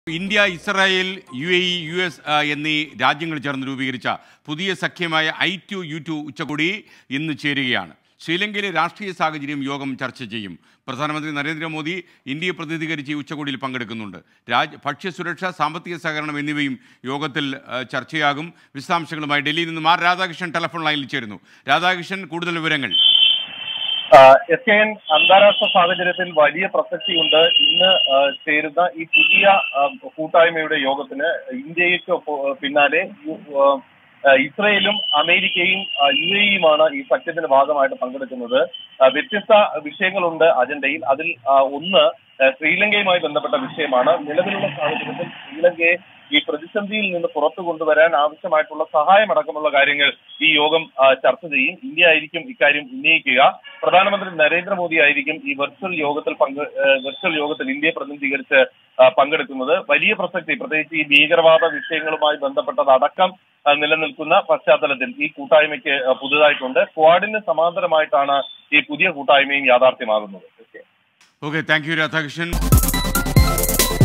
India Israel U A E U S ആ, എന്നീ രാജ്യങ്ങൾ ചേർന്ന് രൂപീകരിച്ച പുതിയ സഖ്യമായ ഐ ടു യു ടു ഉച്ചകോടി ഇന്ന് ചേരുകയാണ് ശ്രീലങ്കയിലെ രാഷ്ട്രീയ സാഹചര്യം യോഗം ചർച്ച ചെയ്യും പ്രധാനമന്ത്രി നരേന്ദ്രമോദി ഇന്ത്യയെ പ്രതിനിധീകരിച്ച് ഈ ഉച്ചകോടിയിൽ പങ്കെടുക്കുന്നുണ്ട് രാജ് ഭക്ഷ്യസുരക്ഷ സാമ്പത്തിക സഹകരണം എന്നിവയും യോഗത്തിൽ ആ, ചർച്ചയാകും വിശദാംശങ്ങളുമായി ഡൽഹിയിൽ നിന്ന് ആർ രാധാകൃഷ്ണൻ ടെലഫോൺ ലൈനിൽ ചേരുന്നു രാധാകൃഷ്ണൻ കൂടുതൽ വിവരങ്ങൾ എസ് കെ എൻ അന്താരാഷ്ട്ര സാഹചര്യത്തിൽ വലിയ പ്രസക്തിയുണ്ട് ഇന്ന് ആ, ചേരുന്ന ഈ പുതിയ ആ, കൂട്ടായ്മയുടെ യോഗത്തിന് ഇന്ത്യയ്ക്ക് ഒപ്പ- പിന്നാലെ യു- ആ, ആ, ഇസ്രയേലും അമേരിക്കയും ആ, യു എയുമാണ് ഈ സഖ്യത്തിന്റെ ഭാഗമായിട്ട് പങ്കെടുക്കുന്നത് ആ, വ്യത്യസ്ത വിഷയങ്ങളുണ്ട് അജണ്ടയിൽ അതിൽ ആ, ഒന്ന് ആ, ശ്രീലങ്കയുമായി ബന്ധപ്പെട്ട വിഷയമാണ് നിലവിലുള്ള സാഹചര്യത്തിൽ ശ്രീലങ്കയെ ഈ പ്രതിസന്ധിയിൽ നിന്ന് പുറത്തു കൊണ്ടുവരാൻ ആവശ്യമായിട്ടുള്ള സഹായം അടക്കമുള്ള കാര്യങ്ങൾ ഈ യോഗം ആ, ചർച്ച ചെയ്യും ഇന്ത്യ ആയിരിക്കും ഇക്കാര്യം ഉന്നയിക്കുക പ്രധാനമന്ത്രി നരേന്ദ്രമോദി ആയിരിക്കും ഈ വെർച്വൽ യോഗത്തിൽ പങ്ക് ആ, വെർച്വൽ യോഗത്തിൽ ഇന്ത്യയെ പ്രതിനിധീകരിച്ച് ആ, പങ്കെടുക്കുന്നത് വലിയ പ്രസക്തി പ്രത്യേകിച്ച് ഈ ഭീകരവാദ വിഷയങ്ങളുമായി ബന്ധപ്പെട്ടത് അടക്കം ആ, നിലനിൽക്കുന്ന പശ്ചാത്തലത്തിൽ ഈ കൂട്ടായ്മയ്ക്ക് ആ, പുതുതായിട്ടുണ്ട് ക്വാഡിന് സമാന്തരമായിട്ടാണ് ഈ പുതിയ കൂട്ടായ്മയും യാഥാർത്ഥ്യമാകുന്നത് okay okay thank you Radhakrishnan